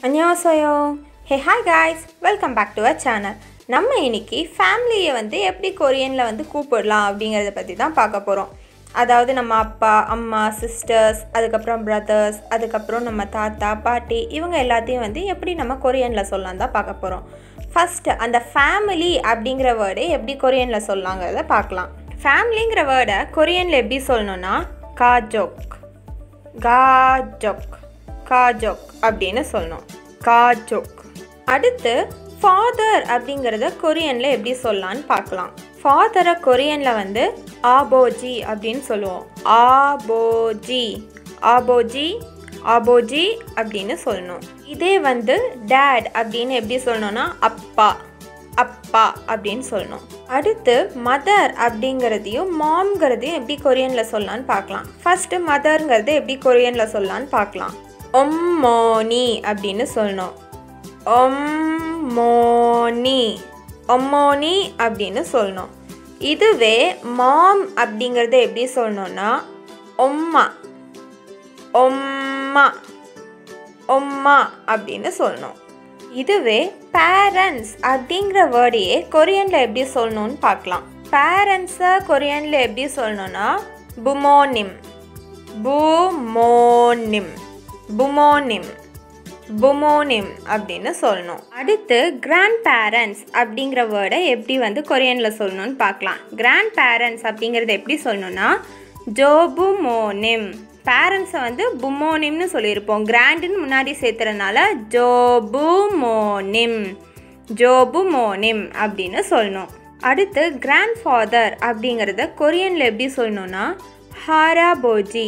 அன்யாசோயோ hey hi guys welcome back to a channel நம்ம இன்னைக்கு ஃபேமிலியை வந்து எப்படி கொரியனில் வந்து கூப்பிடலாம் அப்படிங்கிறத பற்றி தான் பார்க்க போகிறோம் அதாவது நம்ம அப்பா அம்மா சிஸ்டர்ஸ் அதுக்கப்புறம் பிரதர்ஸ் அதுக்கப்புறம் நம்ம தாத்தா பாட்டி இவங்க எல்லாத்தையும் வந்து எப்படி நம்ம கொரியனில் சொல்லலாம் தான் பார்க்க போகிறோம் ஃபஸ்ட்டு அந்த ஃபேமிலி அப்படிங்கிற வேர்டை எப்படி கொரியனில் சொல்லலாங்கிறத பார்க்கலாம் ஃபேமிலிங்கிற வேர்டை கொரியனில் எப்படி சொல்லணும்னா காஜோக் காஜோக் காஜோக் அப்படின்னு சொல்லணும் காஜோக் அடுத்து ஃபாதர் அப்படிங்கிறத கொரியனில் எப்படி சொல்லலான்னு பார்க்கலாம் ஃபாதரை கொரியனில் வந்து ஆபோஜி அப்படின்னு சொல்லுவோம் ஆபோஜி ஆபோஜி ஆபோஜி அப்படின்னு சொல்லணும் இதே வந்து டேட் அப்படின்னு எப்படி சொல்லணும்னா அப்பா அப்பா அப்படின்னு சொல்லணும் அடுத்து மதர் அப்படிங்கிறதையும் மாம்ங்கிறதையும் எப்படி கொரியனில் சொல்லலான்னு பார்க்கலாம் ஃபஸ்ட்டு மதர்ங்கிறது எப்படி கொரியனில் சொல்லலான்னு பார்க்கலாம் ஒம்மோனி அப்படின்னு சொல்லணும் ஒம்மோனி ஒம்மோனி அப்படின்னு சொல்லணும் இதுவே மாம் அப்படிங்கிறத எப்படி சொல்லணும்னா ஒம்மா ஒம்மா ஒம்மா அப்படின்னு சொல்லணும் இதுவே பேரண்ட்ஸ் அப்படிங்கிற வேர்டையே கொரியனில் எப்படி சொல்லணும்னு பார்க்கலாம் பேரண்ட்ஸை கொரியனில் எப்படி சொல்லணும்னா புமோனிம் புமோனிம் புமோனிம் புமோனிம் அப்படின்னு சொல்லணும் அடுத்து கிராண்ட் பேரண்ட்ஸ் அப்படிங்கிற வேர்டை எப்படி வந்து கொரியனில் சொல்லணும்னு பார்க்கலாம் கிராண்ட் பேரண்ட்ஸ் அப்படிங்கிறத எப்படி சொல்லணும்னா ஜோபுமோனிம் பேரண்ட்ஸை வந்து புமோனிம்னு சொல்லியிருப்போம் கிராண்டுன்னு முன்னாடி சேர்த்துறதுனால ஜோபுமோனிம் ஜோபுமோனிம் அப்படின்னு சொல்லணும் அடுத்து கிராண்ட் ஃபாதர் அப்படிங்கிறத கொரியனில் எப்படி சொல்லணும்னா ஹாராபோஜி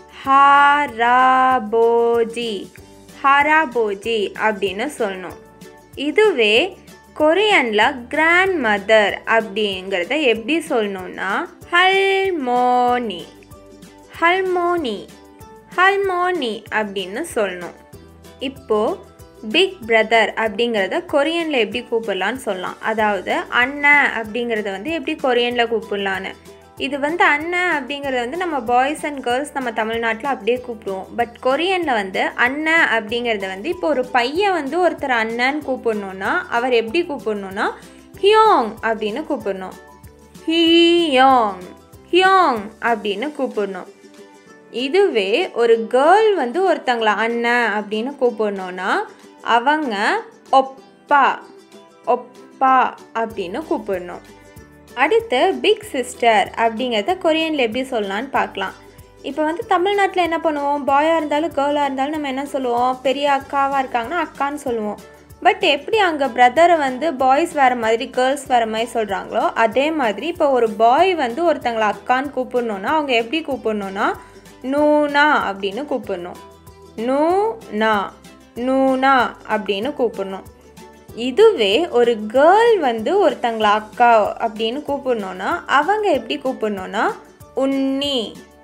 ஹாராபோஜி ஹாராபோஜி அப்படின்னு சொல்லணும் இதுவே கொரியனில் கிராண்ட் மதர் அப்படிங்கிறத எப்படி சொல்லணும்னா ஹல்மோனி ஹல்மோனி ஹல்மோனி அப்படின்னு சொல்லணும் இப்போது பிக் பிரதர் அப்படிங்கிறத கொரியனில் எப்படி கூப்பிடலான்னு சொல்லலாம் அதாவது அண்ணன் அப்படிங்கிறத வந்து எப்படி கொரியனில் கூப்பிடலான்னு இது வந்து அண்ணன் அப்படிங்கிறத வந்து நம்ம பாய்ஸ் அண்ட் கேர்ள்ஸ் நம்ம தமிழ்நாட்டில் அப்படியே கூப்பிடுவோம் பட் கொரியனில் வந்து அண்ணன் அப்படிங்கிறத வந்து இப்போ ஒரு பையன் வந்து ஒருத்தர் அண்ணன்னு கூப்பிடணுன்னா அவர் எப்படி கூப்பிடணுன்னா ஹியோங் அப்படின்னு கூப்பிடணும் ஹியோங் ஹியோங் அப்படின்னு கூப்பிடணும் இதுவே ஒரு கேர்ள் வந்து ஒருத்தங்கள அண்ணன் அப்படின்னு கூப்பிடணுன்னா அவங்க ஒப்பா ஒப்பா அப்படின்னு கூப்பிடணும் அடுத்து பிக் சிஸ்டர் அப்படிங்கிறத கொரியனில் எப்படி சொல்லலான்னு பார்க்கலாம் இப்போ வந்து தமிழ்நாட்டில் என்ன பண்ணுவோம் பாயாக இருந்தாலும் கேர்ளாக இருந்தாலும் நம்ம என்ன சொல்லுவோம் பெரிய அக்காவாக இருக்காங்கன்னா அக்கான்னு சொல்லுவோம் பட் எப்படி அங்கே பிரதரை வந்து பாய்ஸ் வேறு மாதிரி கேர்ள்ஸ் வேறு மாதிரி சொல்கிறாங்களோ அதே மாதிரி இப்போ ஒரு பாய் வந்து ஒருத்தங்களை அக்கான்னு கூப்பிடணுன்னா அவங்க எப்படி கூப்பிடணுன்னா நூனா அப்படின்னு கூப்பிடணும் நூனா நூனா அப்படின்னு கூப்பிடணும் இதுவே ஒரு கேர்ள் வந்து ஒருத்தங்கள அக்கா அப்படின்னு கூப்பிடணுன்னா அவங்க எப்படி கூப்பிடணுன்னா உன்னி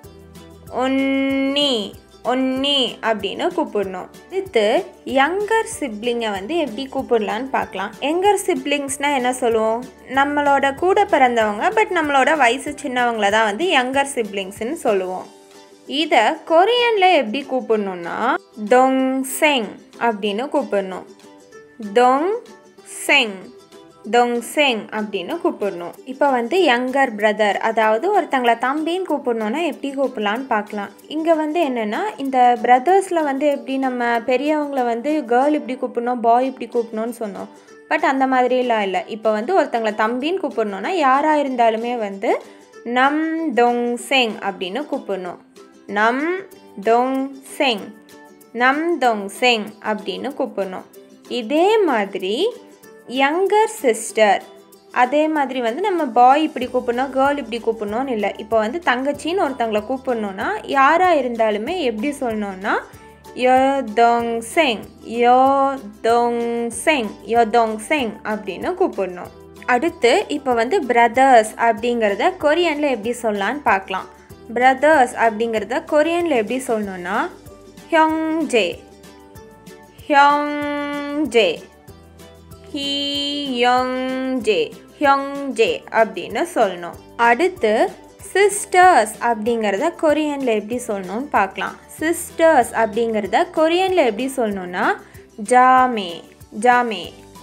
உன்னி ஒன்னி அப்படின்னு கூப்பிடணும் அடுத்து யங்கர் சிப்ளிங்கை வந்து எப்படி கூப்பிடலான்னு பார்க்கலாம் யங்கர் சிப்ளிங்ஸ்னால் என்ன சொல்லுவோம் நம்மளோட கூட பிறந்தவங்க பட் நம்மளோட வயசு சின்னவங்கள தான் வந்து யங்கர் சிப்ளிங்ஸ்னு சொல்லுவோம் இதை கொரியனில் எப்படி கூப்பிடணுன்னா தொங் செங் அப்படின்னு கூப்பிடணும் தொங் செங் தொங் செங் அப்படின்னு கூப்பிடணும் இப்போ வந்து யங்கர் பிரதர் அதாவது ஒருத்தங்களை தம்பின்னு கூப்பிடணுன்னா எப்படி கூப்பிடலான்னு பார்க்கலாம் இங்கே வந்து என்னென்னா இந்த பிரதர்ஸில் வந்து எப்படி நம்ம பெரியவங்கள வந்து கேர்ள் இப்படி கூப்பிடணும் பாய் இப்படி கூப்பிடணும்னு சொன்னோம் பட் அந்த மாதிரிலாம் இல்லை இப்போ வந்து ஒருத்தங்களை தம்பின்னு கூப்பிடணுன்னா யாராக இருந்தாலுமே வந்து நம் தொங் செங் அப்படின்னு கூப்பிடணும் நம் தொங் செங் நம் தொங் செங் அப்படின்னு கூப்பிடணும் இதே மாதிரி யங்கர் சிஸ்டர் அதே மாதிரி வந்து நம்ம பாய் இப்படி கூப்பிடணும் கேர்ள் இப்படி கூப்பிடணும்னு இல்லை இப்போ வந்து தங்கச்சின்னு ஒருத்தவங்களை கூப்பிடணுன்னா யாராக இருந்தாலுமே எப்படி சொல்லணும்னா யோ தொங் செங் யோ தொங் செங் யோ தொங் செங் அப்படின்னு கூப்பிடணும் அடுத்து இப்போ வந்து பிரதர்ஸ் அப்படிங்கிறத கொரியனில் எப்படி சொல்லலான்னு பார்க்கலாம் பிரதர்ஸ் அப்படிங்கிறத கொரியனில் எப்படி சொல்லணும்னா ஹியோங்ஜே ஹியோங்ஜே ஹியோங்ஜே ஹியோங்ஜே அப்படின்னு சொல்லணும் அடுத்து சிஸ்டர்ஸ் அப்படிங்கிறத கொரியனில் எப்படி சொல்லணும்னு பார்க்கலாம் சிஸ்டர்ஸ் அப்படிங்கிறத கொரியனில் எப்படி சொல்லணும்னா ஜாமே ஜாமே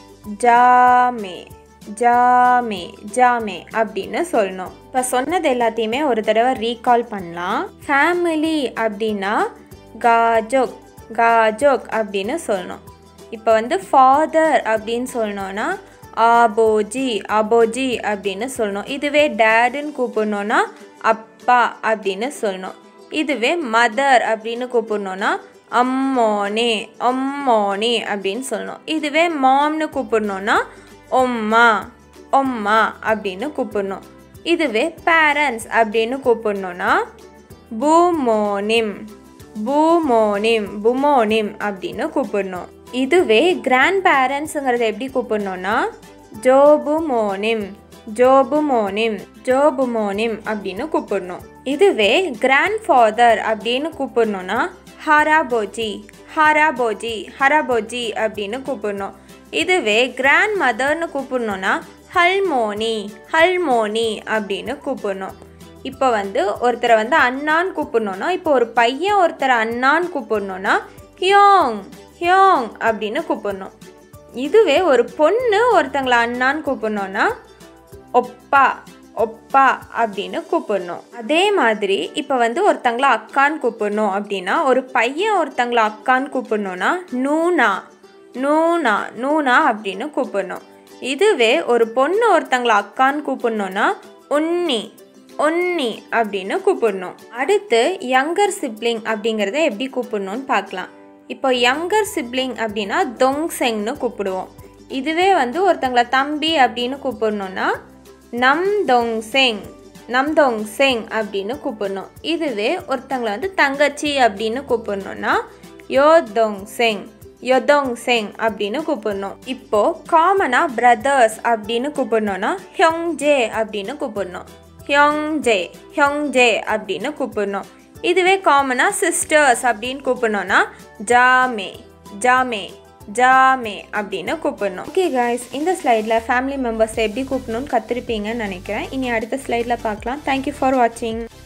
ஜாமே ஜாமே ஜாமே அப்படின்னு சொல்லணும் இப்போ சொன்னது எல்லாத்தையுமே ஒரு தடவை ரீகால் பண்ணலாம் ஃபேமிலி அப்படின்னா காஜோக் காஜோக் அப்படின்னு சொல்லணும் இப்போ வந்து ஃபாதர் அப்படின்னு சொல்லணும்னா ஆபோஜி அபோஜி அப்படின்னு சொல்லணும் இதுவே டேடுன்னு கூப்பிடணுன்னா அப்பா அப்படின்னு சொல்லணும் இதுவே மதர் அப்படின்னு கூப்பிடணுன்னா அம்மோனே அம்மோனே அப்படின்னு சொல்லணும் இதுவே மாம்னு கூப்பிடணுன்னா ஒம்மா ஒம்மா அப்படின்னு கூப்பிடணும் இதுவே பேரண்ட்ஸ் அப்படின்னு கூப்பிடணுன்னா பூமோனிம் பூமோனிம் புமோனிம் அப்படின்னு கூப்பிடணும் இதுவே கிராண்ட் பேரண்ட்ஸுங்கிறத எப்படி கூப்பிடணும்னா ஜோபுமோனிம் ஜோபுமோனிம் ஜோபுமோனிம் அப்படின்னு கூப்பிடணும் இதுவே கிராண்ட் ஃபாதர் அப்படின்னு கூப்பிடணும்னா ஹராபோஜி ஹராபோஜி ஹராபோஜி அப்படின்னு கூப்பிடணும் இதுவே கிராண்ட் மதர்னு கூப்பிடணும்னா ஹல்மோனி ஹல்மோனி அப்படின்னு கூப்பிடணும் இப்போ வந்து ஒருத்தரை வந்து அண்ணான்னு கூப்பிடணுன்னா இப்போ ஒரு பையன் ஒருத்தரை அண்ணான்னு கூப்பிடணுன்னா ஹியோங் ஹியோங் அப்படின்னு கூப்பிடணும் இதுவே ஒரு பொண்ணு ஒருத்தங்களை அண்ணான்னு கூப்பிடணுன்னா ஒப்பா ஒப்பா அப்படின்னு கூப்பிடணும் அதே மாதிரி இப்போ வந்து ஒருத்தங்கள அக்கான்னு கூப்பிடணும் அப்படின்னா ஒரு பையன் ஒருத்தங்கள அக்கான்னு கூப்பிடணுன்னா நூனா நூனா நூனா அப்படின்னு கூப்பிடணும் இதுவே ஒரு பொண்ணு ஒருத்தங்கள அக்கான்னு கூப்பிடணுன்னா உன்னி ஒன்னி அப்படின்னு கூப்பிடணும் அடுத்து யங்கர் சிப்ளிங் அப்படிங்கிறத எப்படி கூப்பிடணும்னு பார்க்கலாம் இப்போ யங்கர் சிப்ளிங் அப்படின்னா தொங்செங்னு கூப்பிடுவோம் இதுவே வந்து ஒருத்தங்கள தம்பி அப்படின்னு கூப்பிடணுன்னா நம் தொங்செங் நம் தொங்செங் அப்படின்னு கூப்பிடணும் இதுவே ஒருத்தங்கள வந்து தங்கச்சி அப்படின்னு கூப்பிடணுன்னா யோ தொங்செங் யொதோங் செங் அப்படின்னு கூப்பிடணும் இப்போ காமனாக பிரதர்ஸ் அப்படின்னு கூப்பிடணும்னா ஹியோங்ஜே அப்படின்னு கூப்பிடணும் ஹியோங்ஜே ஹியோங்ஜே அப்படின்னு கூப்பிடணும் இதுவே காமனாக சிஸ்டர்ஸ் அப்படின்னு கூப்பிடணும்னா ஜாமே ஜாமே ஜாமே அப்படின்னு கூப்பிடணும் ஓகே காய்ஸ் இந்த ஸ்லைடில் ஃபேமிலி மெம்பர்ஸ் எப்படி கூப்பிடணும்னு கற்றுருப்பீங்கன்னு நினைக்கிறேன் இனி அடுத்த ஸ்லைடில் பார்க்கலாம் தேங்க்யூ ஃபார் வாட்சிங்